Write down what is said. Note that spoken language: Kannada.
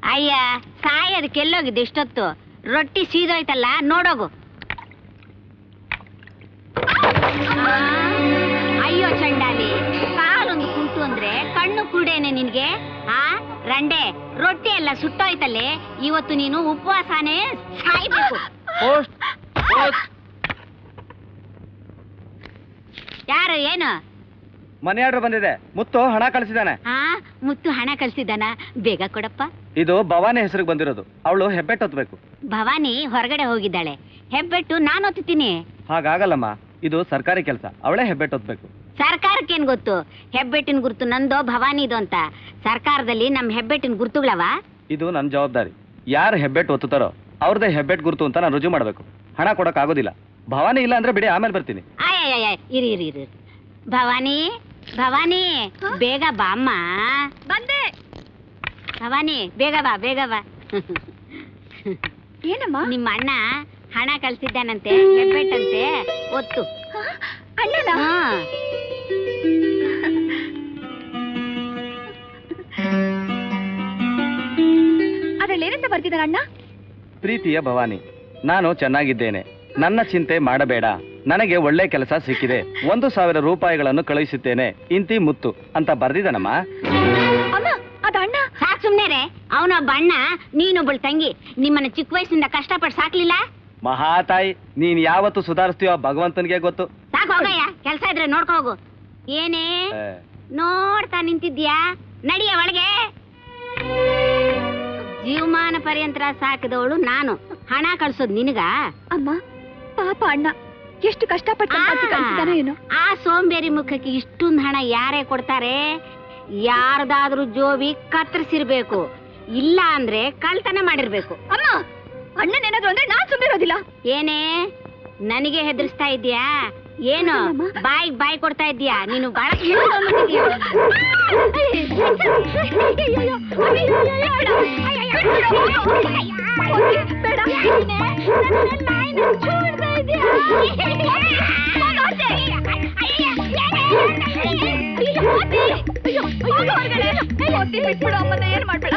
ಅಯ್ಯ ಸಾಯೋದಕ್ಕೆ ಎಲ್ಲೋಗಿದ್ದು ಇಷ್ಟೊತ್ತು ರೊಟ್ಟಿ ಸೀದೋಯ್ತಲ್ಲ ನೋಡೋಗು ಆ, ಅಯ್ಯೋ ಚಂಡಾಲಿ ಕಾಲೊಂದು ಕುಂಟು ಅಂದ್ರೆ ಕಣ್ಣು ಕುರುಡೇನೆ ನಿನ್ಗೆ ಆ ರಂಡೆ ರೊಟ್ಟಿ ಎಲ್ಲ ಸುಟ್ಟೋಯ್ತಲ್ಲೇ ಇವತ್ತು ನೀನು ಉಪವಾಸನೇ ಸಾಯ್ಬೇಕು ಪೋಸ್ಟ್ ಪೋಸ್ಟ್ ಯಾರು ಏನು ಮನೆ ಆರ್ಡರ್ ಬಂದಿದೆ ಮುತ್ತು ಹಣ ಕಳಿಸಿದಾನೆ ಆ ಮುತ್ತು ಹಣ ಕಳ್ಸಿದ್ದಾನ ಬೇಗ ಕೊಡಪ್ಪ ಇದು ಭವಾನಿ ಹೆಸರಿಗೆ ಬಂದಿರೋದು ಅವಳು ಹೆಬ್ಬೆಟ್ ಹೊತ್ಬೇಕು ಭವಾನಿ ಹೊರಗಡೆ ಹೋಗಿದ್ದಾಳೆ ಹೆಬ್ಬೆಟ್ಟು ನಾನು ಒತ್ತುತ್ತೀನಿ ಹಾಗಾಗಲ್ಲಮ್ಮ ಇದು ಸರ್ಕಾರಿ ಕೆಲಸ ಅವಳೇ ಹೆಬ್ಬೆಟ್ ಹೊತ್ಬೇಕು ಸರ್ಕಾರಕ್ಕೇನ್ ಗೊತ್ತು ಹೆಬ್ಬೆಟ್ಟಿನ ಗುರುತು ನಂದೋ ಭವಾನಿದು ಅಂತ ಸರ್ಕಾರದಲ್ಲಿ ನಮ್ ಹೆಬ್ಬೆಟ್ಟಿನ ಗುರುತುಗಳವ ಇದು ನನ್ನ ಜವಾಬ್ದಾರಿ ಯಾರು ಹೆಬ್ಬೆಟ್ ಒತ್ತುತ್ತಾರೋ ಅವ್ರದ್ದೇ ಹೆಬ್ಬೆಟ್ ಗುರುತು ಅಂತ ನಾನು ರುಜು ಮಾಡಬೇಕು ಹಣ ಕೊಡಕ್ ಆಗೋದಿಲ್ಲ ಭವಾನಿ ಇಲ್ಲ ಅಂದ್ರೆ ಬಿಡಿ ಆಮೇಲೆ ಬರ್ತೀನಿ ಆಯ್ ಇರಿ ಇರಿ ಇರಿ ಭವಾನಿ ಭವಾನಿ ಬೇಗ ಬಾ ಅಮ್ಮ ಬಂದೆ ಭವಾನಿ ಬೇಗ ಬಾ ಬೇಗ ಬಾ ಏನಮ್ಮ ನಿಮ್ಮ ಅಣ್ಣ ಹಣ ಕಳ್ಸಿದ್ದಾನಂತೆ ಹೆಬ್ಬೆಟ್ಟಂತೆ ಒತ್ತು ಅಣ್ಣನ ಹಾ ಅದ್ರಲ್ಲಿ ಏನಂತ ಬರ್ತಿದಾರ ಅಣ್ಣ ಪ್ರೀತಿಯ ಭವಾನಿ ನಾನು ಚೆನ್ನಾಗಿದ್ದೇನೆ ನನ್ನ ಚಿಂತೆ ಮಾಡಬೇಡ ನನಗೆ ಒಳ್ಳೆ ಕೆಲಸ ಸಿಕ್ಕಿದೆ ಒಂದು ಸಾವಿರ ರೂಪಾಯಿಗಳನ್ನು ಕಳುಹಿಸುತ್ತೇನೆ ಇಂತಿ ಮುತ್ತು ಅಂತ ಬರ್ದಿದ್ದಾನಮ್ಮ ಅಮ್ಮ ಅದ ಅಣ್ಣ ಸಾಕ್ ಸುಮ್ನೆ ರೇ ಅವನೊಬ್ಬ ಅಣ್ಣ ನೀನೊಬ್ಬಳು ತಂಗಿ ನಿಮ್ಮನ್ನ ಚಿಕ್ಕ ವಯಸ್ಸಿಂದ ಕಷ್ಟಪಟ್ಟು ಸಾಕ್ಲಿಲ್ಲ ಮಹಾತಾಯಿ ನೀನ್ ಯಾವತ್ತು ಸುಧಾರಿಸ್ತೀಯೋ ಭಗವಂತನಿಗೆ ಗೊತ್ತು ಸಾಕು ಹೋಗಯ್ಯ ಕೆಲ್ಸ ಇದ್ರೆ ನೋಡ್ಕೊ ಹೋಗು ಏನೇ ಏ, ನೋಡ್ತಾ ನಿಂತಿದ್ಯಾ ನಡಿಯ ಒಳಗೆ ಜೀವಮಾನ ಪರ್ಯಂತರ ಸಾಕಿದವಳು ನಾನು ಹಣ ಕಳ್ಸೋದ್ ನಿನಗ ಅಮ್ಮ ಪಾಪ ಅಣ್ಣ ಎಷ್ಟು ಕಷ್ಟಪಟ್ಟು ಸಂಪಾದಿಸಿ ಕಳ್ಸಿದಾನೋ ಏನೋ ಆ ಸೋಂಬೇರಿ ಮುಖಕ್ಕೆ ಇಷ್ಟೊಂದು ಹಣ ಯಾರೇ ಕೊಡ್ತಾರೆ ಯಾರ್ದಾದ್ರೂ ಜೋಬಿ ಕತ್ತರಿಸಿರ್ಬೇಕು ಇಲ್ಲ ಅಂದ್ರೆ ಕಳ್ತನ ಮಾಡಿರ್ಬೇಕು ಅಮ್ಮ ಅಣ್ಣನ್ ಏನಾದ್ರು ಅಂದ್ರೆ ನಾನ್ ಸುಮ್ಮನೆ ಇರೋದಿಲ್ಲ ಏನೇ ನನಗೆ ಹೆದರ್ಸ್ತಾ ಇದ್ಯಾ ಏನು ಅಲ್ಲಮ್ಮ. ಬಾಯಿಗೆ ಬಾಯಿ ಕೊಡ್ತಾ ಇದ್ಯಾ ನೀನು ಬಾಳ ಏನ್ ಮಾಡ್ಬೇಡ